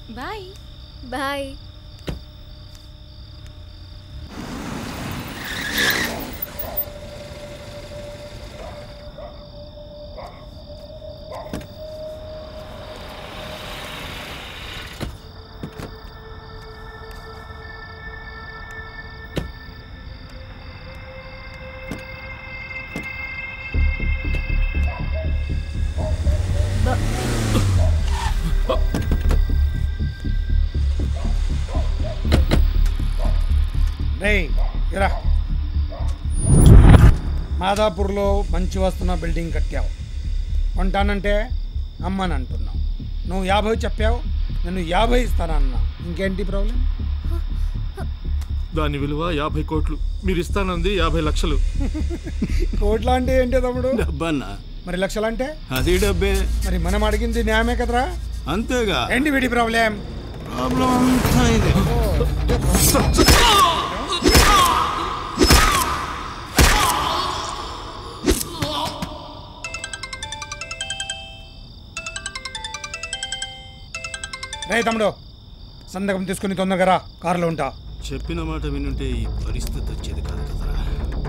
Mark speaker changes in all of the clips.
Speaker 1: Bye
Speaker 2: bye
Speaker 3: రేయ్ ఇరా మాదాపూర్లో మంచి వస్తున్న బిల్డింగ్ కట్టావు కొంటానంటే అమ్మని అంటున్నావు నువ్వు యాభై చెప్పావు నేను యాభై ఇస్తానన్నా ఇంకేంటి ప్రాబ్లం
Speaker 4: దాని విలువ యాభై కోట్లు మీరు ఇస్తానంది యాభై లక్షలు
Speaker 3: కోట్ల అంటే ఏంటి తమ్ముడు
Speaker 5: డబ్బన్నా
Speaker 3: మరి లక్షలు అంటే
Speaker 5: అది డబ్బే
Speaker 3: మరి మనం అడిగింది న్యాయమే కదరా
Speaker 5: అంతేగా
Speaker 3: ఏంటి వీడి ప్రాబ్లం
Speaker 5: ప్రాబ్లం అంతా ఇదే
Speaker 3: రే తమ్ముడు సంతకం తీసుకుని తొందరగా రా కారులో ఉంటా
Speaker 5: చెప్పిన మాట వినుంటే ఈ పరిస్థితి వచ్చేది కాదు కదరా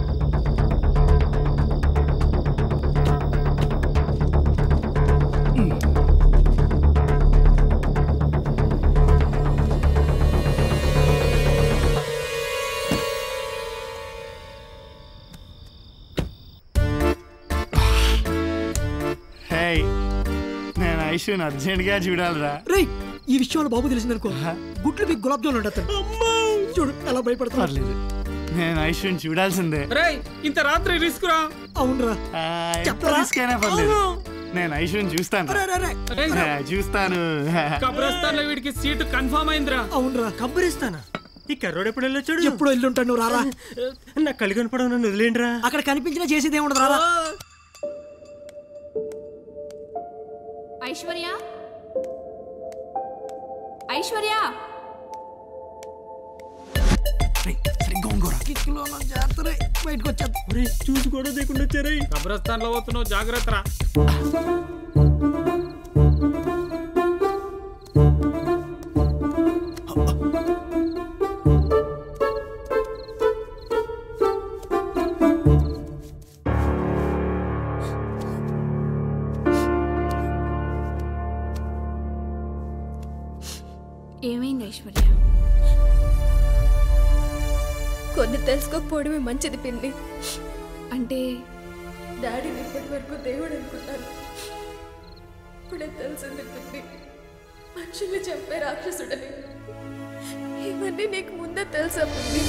Speaker 6: హే నేను ఐశ్వర్ని అర్జెంట్గా చూడాలిరా
Speaker 7: రేయ్ ఈ విషయంలో బాబు తెలిసిందనుకో గుడ్లు మీకు గులాబ్ జామున్ ఉండతాను చూడు ఎలా భయపడతా
Speaker 6: పర్లేదు నేను ఐశ్వర్ని చూడాల్సిందే
Speaker 8: రేయ్ ఇంత రాత్రి రిస్క్ రా
Speaker 7: అవునరా
Speaker 6: ఆ, ఎంత
Speaker 7: చెప్పరా?
Speaker 6: risk అయినా పర్లేదు నేను ఐశ్వర్ని చూస్తాను
Speaker 7: అరే, అరే, అరే.
Speaker 6: ఆ, చూస్తాను
Speaker 8: కబ్రస్తాన్ లో వీడికి సీటు కన్ఫర్మ్ అయిందిరా
Speaker 7: అవునరా
Speaker 9: కబ్బరిస్తానా ఈ కర్రోడు ఎప్పుడు వెళ్ళొచ్చాడు
Speaker 7: ఎప్పుడు వెళ్ళి ఉంటాను నువ్వు రారా
Speaker 9: నా కళ్ళు కనపడవు నన్ను వదిలేండిరా
Speaker 7: అక్కడ కనిపించినా చేసేది ఏముండదు రారా
Speaker 1: ఐశ్వర్య ఐశ్వర్య
Speaker 7: కిక్కులో ఉన్న జాగ్రత్త రేయ్, బయటకు వచ్చేద్దాం
Speaker 9: ఒరే చూసి కూడా లేకుండా వచ్చారా
Speaker 8: కబ్రస్తాన్ లో పోతున్నావు జాగ్రత్త రా
Speaker 1: ఏమైంది ఐశ్వర్య
Speaker 2: కొన్ని తెలుసుకోకపోవడమే మంచిది పిన్ని
Speaker 1: అంటే
Speaker 2: డాడీని ఇప్పటి వరకు దేవుడు అనుకున్నాను ఇప్పుడే తెలిసింది పిన్ని మనుషుల్ని చంపే రాక్షసుడని ఇవన్నీ నీకు ముందే తెలుసా పిన్ని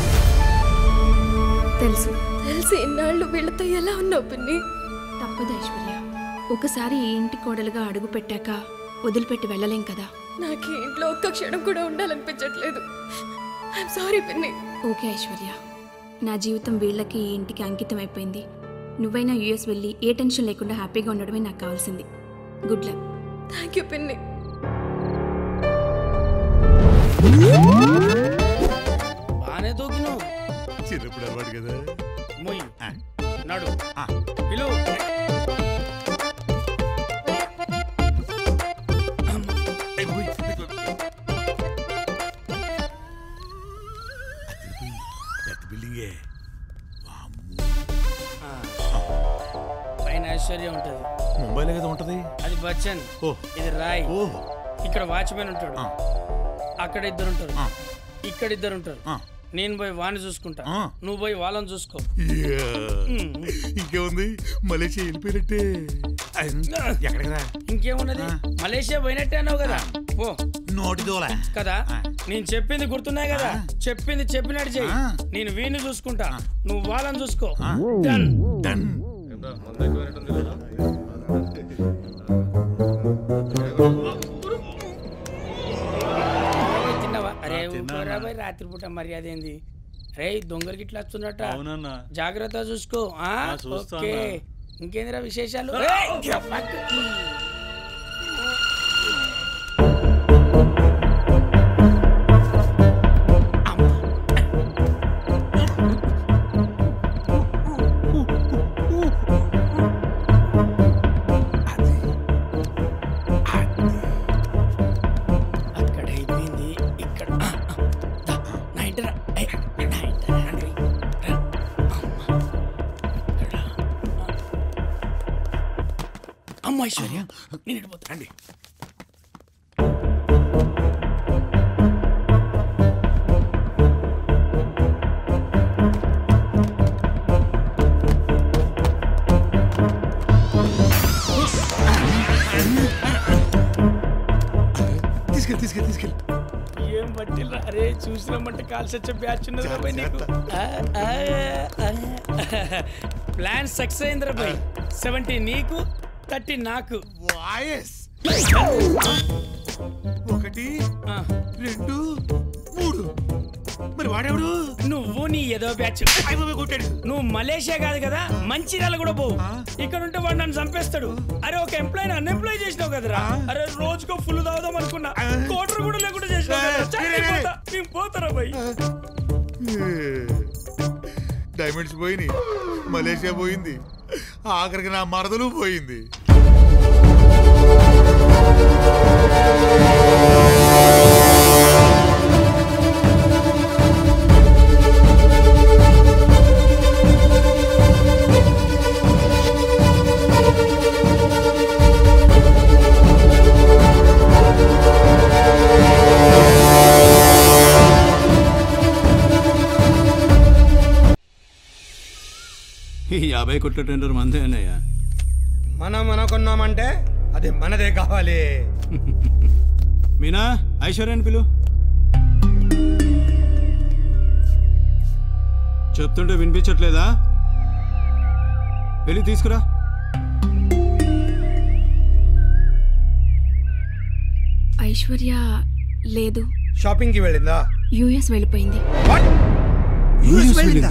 Speaker 1: తెలుసు
Speaker 2: తెలిసి ఇన్నాళ్ళు వీళ్ళతో ఎలా ఉన్నావు పిన్ని
Speaker 1: తప్పదు ఐశ్వర్య ఒకసారి ఈ ఇంటి కోడలుగా అడుగు పెట్టాక వదిలిపెట్టి వెళ్ళలేం కదా
Speaker 2: నాకు ఈ ఇంట్లో ఒక్క క్షణం కూడా ఉండాలనిపించట్లేదు ఐఎమ్ సారీ పిన్ని
Speaker 1: ఓకే ఐశ్వర్య నా జీవితం వీళ్ళకి ఈ ఇంటికి అంకితం అయిపోయింది నువ్వైనా యూఎస్ వెళ్ళి ఏ టెన్షన్ లేకుండా హ్యాపీగా ఉండడమే నాకు కావాల్సింది గుడ్ లక్
Speaker 2: థ్యాంక్ యూ పిన్ని
Speaker 10: బానే దూకినావు
Speaker 5: చిన్నప్పుడు అలవాటు కదా
Speaker 10: మొయ్ నడు పిలు
Speaker 5: పెద్ద బిల్డింగే
Speaker 10: పైన ఐశ్వర్య ఉంటది
Speaker 5: ముంబైలో కదా ఉంటది
Speaker 10: అది బచ్చన్
Speaker 5: ఓ
Speaker 10: ఇది రాయ్
Speaker 5: ఓ
Speaker 10: ఇక్కడ వాచ్మెన్ ఉంటాడు
Speaker 5: ఆ.
Speaker 10: అక్కడ ఇద్దరు ఉంటారు
Speaker 5: ఆ.
Speaker 10: ఇక్కడ ఇద్దరు ఉంటారు
Speaker 5: ఆ.
Speaker 10: నేను పోయి వాడిని చూసుకుంటా
Speaker 5: ఆ.
Speaker 10: నువ్వు పోయి వాళ్ళని చూసుకో
Speaker 5: యా. ఇంకేముంది మలేషియా వెళ్ళిపోయినట్టే ఎక్కడికి రా
Speaker 10: ఇంకేమున్నది మలేషియా పోయినట్టే అన్నావు కదా ఓ
Speaker 5: నోటి దోల
Speaker 10: కదా
Speaker 5: ఆ.
Speaker 10: నేను చెప్పింది గుర్తున్నాయి కదా చెప్పింది చెప్పినట్టు చెయ్యి
Speaker 5: ఆ.
Speaker 10: నేను వీణ్ణి చూసుకుంటా నువ్వు వాళ్ళని చూసుకో Done.
Speaker 5: డన్
Speaker 10: పోయి తిన్నావా అరే ఊరుకోరా పోయి రాత్రిపూట మర్యాద ఏంది అరే దొంగలకి ఇట్లా వస్తున్నట్ట
Speaker 9: అవునన్నా
Speaker 10: జాగ్రత్త చూసుకో ఆ?
Speaker 9: చూస్తా
Speaker 10: ఓకే
Speaker 9: అన్నా.
Speaker 10: ఇంకేందిరా విశేషాలు ఏయ్, గఫక్. అమ్మ ఐశ్వర్య నేను ఇడిపోతా
Speaker 5: రండి
Speaker 6: తీసుకెళ్ళి తీసుకెళ్ళి తీసుకెళ్ళి
Speaker 10: ఏం పట్టిల్రా అరే చూసినామంటే కాల్సి వచ్చే బ్యాచ్ ఉన్నది రా భయ్ నీకు ఆ, ఆ, ఆ. ప్లాన్ సక్సెస్ అయిందిరా భయ్ సెవెంటీ నీకు థర్టీ నాకు
Speaker 5: వాయస్ ఒకటి
Speaker 10: ఆ,
Speaker 5: రెండు మూడు మరి వాడెవడు
Speaker 10: నువ్వు నీ ఏదో బ్యాచ్
Speaker 5: అయిపోయి కొట్టాడు
Speaker 10: నువ్వు మలేషియా కాదు కదా మంచిర్యాల కూడా పోవు ఇక్కడ ఉంటే వాడు నన్ను చంపేస్తాడు అరే ఒక ఎంప్లాయ్ అన్ఎంప్లాయ్ చేసినావు కదరా అరే రోజుకో ఫుల్ తాగుదాం అనుకున్నా కోటర్ కూడా లేకుండా చేసినావు కదరా. చా, నేను పోతా. నేను పోతారా భయ్
Speaker 5: డైమండ్స్ పోయినాయి మలేషియా పోయింది ఆఖరికి నా మరదలు పోయింది
Speaker 6: ఈ యాభై కొట్ల టెండర్ మందే అన్నయ్యా
Speaker 3: మనం అనుకున్నామంటే అది మనదే కావాలి
Speaker 6: మీనా ఐశ్వర్యాన్ని పిలు చెప్తుంటే వినిపించట్లేదా వెళ్ళి తీసుకురా
Speaker 1: ఐశ్వర్య లేదు
Speaker 3: షాపింగ్కి వెళ్ళిందా
Speaker 1: యూఎస్ వెళ్ళిపోయింది
Speaker 3: యూఎస్ వెళ్ళిందా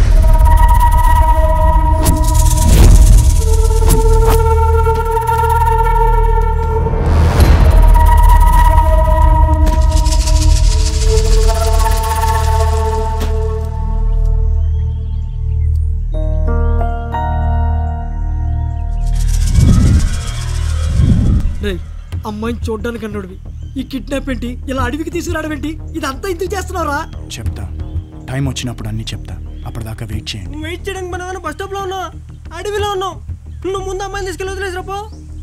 Speaker 7: రే అమ్మాయిని చూడ్డానికి అన్నాడువి ఈ కిడ్నాప్ ఏంటి ఇలా అడవికి తీసుకురావడం ఏంటి ఇదంతా ఎందుకు చేస్తున్నావురా
Speaker 11: చెప్తా టైం వచ్చినప్పుడు అన్నీ చెప్తా అప్పటిదాకా వెయిట్ చేయండి
Speaker 9: వెయిట్ చేయడానికి మనం ఏమైనా బస్ స్టాప్ లో ఉన్నాం అడవిలో ఉన్నాం నువ్వు ముందు అమ్మాయిని తీసుకెళ్ళి వదిలేసిరా పో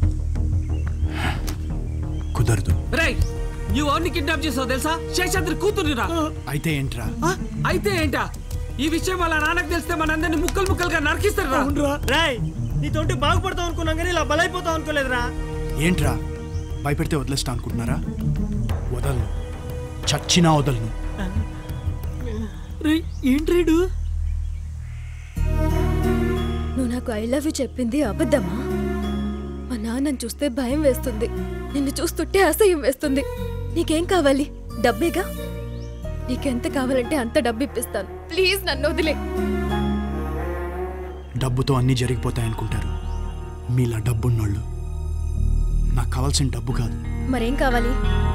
Speaker 11: కుదరదు
Speaker 8: రే నువ్వు ఎవరిని కిడ్నాప్ చేసావు తెలుసా శేషాద్రి కూతురురా
Speaker 11: అయితే ఏంట్రా
Speaker 8: అయితే ఏంటా ఈ విషయం వాళ్ళ నాన్నకు తెలిస్తే మనందరినీ ముక్కలు ముక్కలుగా నరికిస్తారా
Speaker 7: అవునరా
Speaker 9: రాయ్ నీతోటి బాగుపడతావు అనుకున్నాం కానీ ఇలా బలైపోతావు అనుకోలేదురా
Speaker 11: ఏంట్రా భయపెడితే వదిలేస్తా అనుకుంటున్నారా వదలను చచ్చినా వదలను
Speaker 7: రే ఏంట్రీడు
Speaker 2: నువ్వు నాకు ఐ లవ్ యూ చెప్పింది అబద్ధమా మా నాన్నని చూస్తే భయం వేస్తుంది నిన్ను చూస్తుంటే అసహ్యం వేస్తుంది నీకేం కావాలి డబ్బేగా నీకెంత కావాలంటే అంత డబ్బు ఇప్పిస్తాను ప్లీజ్ నన్ను వదిలే
Speaker 11: డబ్బుతో అన్నీ జరిగిపోతాయనుకుంటారు మీలా డబ్బున్నోళ్ళు నాకు కావాల్సిన డబ్బు కాదు
Speaker 2: మరేం కావాలి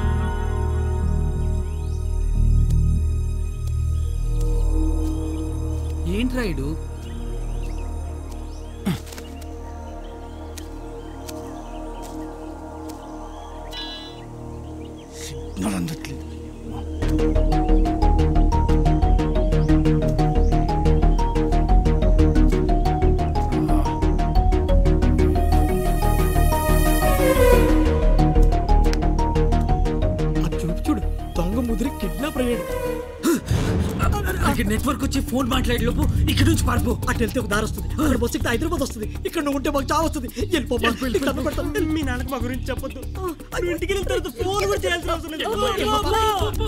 Speaker 8: ఏంటి రాయుడు
Speaker 7: అది చూడు చూడు దొంగ ముదిరి కిడ్నాప్ అయ్యాడు
Speaker 8: అక్కడ నెట్వర్క్ వచ్చి ఫోన్ మాట్లాడే లోపు ఇక్కడ నుంచి పారిపో
Speaker 7: అటు వెళ్తే ఒక దారి వస్తుంది అక్కడ బస్సు ఎక్కితే హైదరాబాద్ వస్తుంది ఇక్కడ నువ్వు ఉంటే మాకు చావు వస్తుంది వెళ్ళిపో మా. నీకు దండం పెడతాను.
Speaker 9: మీ నాన్నకు మా గురించి చెప్పొద్దు నువ్వు ఇంటికి వెళ్ళిన తర్వాత ఫోన్ కూడా చేయాల్సిన అవసరం లేదు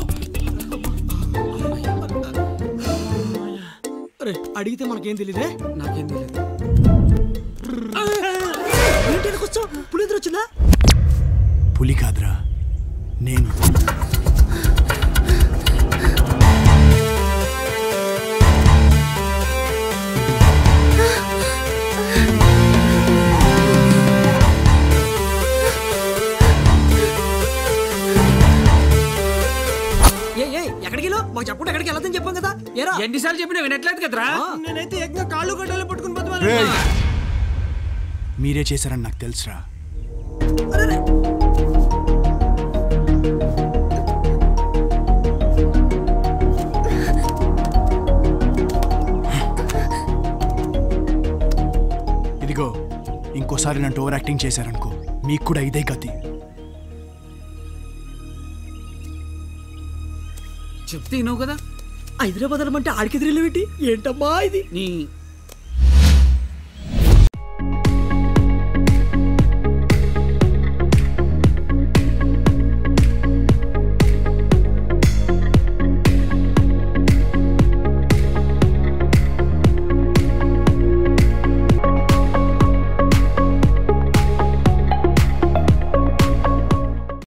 Speaker 7: అరే అడిగితే మనకేం తెలియదే
Speaker 8: నాకేం తెలియదు
Speaker 7: ఏంటి ఎందుకు వచ్చావు పులింద్ర వచ్చిందా
Speaker 11: పులి కాదురా నేను
Speaker 7: ఏ ఏ ఎక్కడికి వెళ్ళావు మాకు చెప్పకుండా ఎక్కడికి వెళ్ళదని చెప్పాం కదా ఏరా
Speaker 8: ఎన్నిసార్లు చెప్పినా వినట్లేదు కదరా
Speaker 9: నేనైతే ఏకంగా కాళ్ళు గడ్డలు పట్టుకుని పోతాను
Speaker 11: రేయ్! మీరే చేశారని నాకు తెలుసురా
Speaker 7: అరే
Speaker 11: ఇదిగో ఇంకోసారి నన్ను ఓవర్ యాక్టింగ్ చేశారనుకో మీకు కూడా ఇదే గతి
Speaker 8: చెప్తే వినవు కదా
Speaker 7: హైదరాబాద్ అనమంటే ఆడికి ఎదురెళ్ళేమిటి ఏంటమ్మా ఇది
Speaker 8: నీ